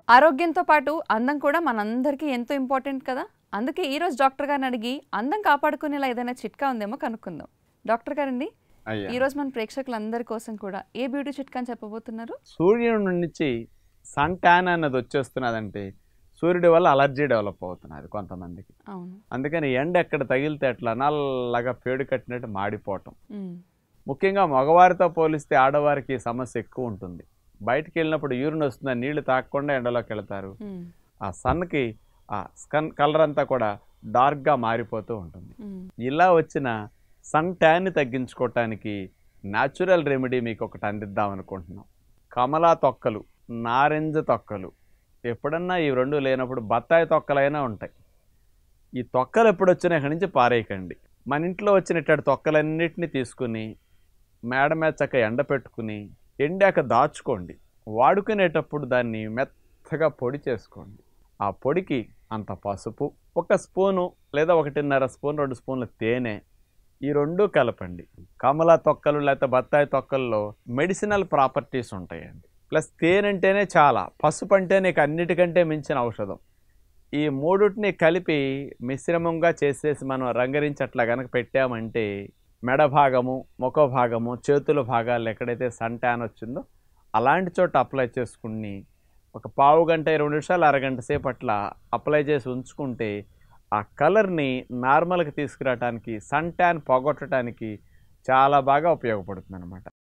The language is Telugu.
ఆరోగ్యంతో పాటు అందం కూడా మనందరికీ ఎంతో ఇంపార్టెంట్ కదా అందుకే ఈ రోజు డాక్టర్ గారిని అడిగి అందం కాపాడుకునేలా ఏదైనా చిట్కా ఉందేమో కనుక్కుందాం డాక్టర్ గారండి అయ్యా ఈ రోజు మన ప్రేక్షకులందరి కోసం కూడా ఏ బ్యూటీ చిట్కా అని చెప్పబోతున్నారు సూర్యుడి నుంచి సన్ ట్యాన్ అన్నది వచ్చేస్తున్నదంటే సూర్యుడి వల్ల అలర్జీ డెవలప్ అవుతున్నది కొంతమందికి అవును అందుకని ఎండ ఎక్కడ తగిలితే అట్లా నల్లగా పేడు కట్టినట్టు మాడిపోవటం ఉమ్, ముఖ్యంగా మగవారితో పోలిస్తే ఆడవారికి ఈ సమస్య ఎక్కువ ఉంటుంది బయటికి వెళ్ళినప్పుడు యూరిన్ వస్తుందని నీళ్లు తాగకుండా ఎండలోకి వెళ్తారు ఉమ్, ఆ సన్కి ఆ స్కన్ కలర్ అంతా కూడా డార్క్గా మారిపోతూ ఉంటుంది ఉమ్, ఇలా వచ్చిన సన్ ట్యాన్ని తగ్గించుకోవటానికి న్యాచురల్ రెమెడీ మీకు ఒకటి అందిద్దాం అనుకుంటున్నాం కమలా తొక్కలు నారింజ తొక్కలు ఎప్పుడన్నా ఈ రెండు లేనప్పుడు బత్తాయి తొక్కలైనా ఉంటాయి ఈ తొక్కలు ఎప్పుడు వచ్చినా ఇక్కడి నుంచి పారేయకండి మన ఇంట్లో వచ్చిన ఇట్లాంటి తొక్కలన్నిటిని తీసుకుని మేడ మీద చక్క ఎండ పెట్టుకుని ఎండాక దాచుకోండి వాడుకునేటప్పుడు దాన్ని మెత్తగా పొడి చేసుకోండి ఆ పొడికి అంత పసుపు ఒక స్పూను లేదా ఒకటిన్నర స్పూన్ రెండు స్పూన్ల తేనె ఈ రెండు కలపండి కమల తొక్కలు లేకపోతే బత్తాయి తొక్కల్లో మెడిసినల్ ప్రాపర్టీస్ ఉంటాయండి ప్లస్ తేనె అంటేనే చాలా పసుపు అంటే నీకు అన్నిటికంటే మించిన ఔషధం ఈ మూడుటిని కలిపి మిశ్రమంగా చేసేసి మనం రంగరించి అట్లా కనుక పెట్టామంటే మెడ భాగము ముఖ భాగము చేతుల భాగాలు ఎక్కడైతే సన్ ట్యాన్ వచ్చిందో అలాంటి చోట అప్లై చేసుకుని ఒక పావు గంట ఇరవై నిమిషాలు అరగంట సేపు అట్లా అప్లై చేసి ఉంచుకుంటే ఆ కలర్ని నార్మల్కి తీసుకురావడానికి సన్ ట్యాన్ పోగొట్టడానికి చాలా బాగా ఉపయోగపడుతుంది అనమాట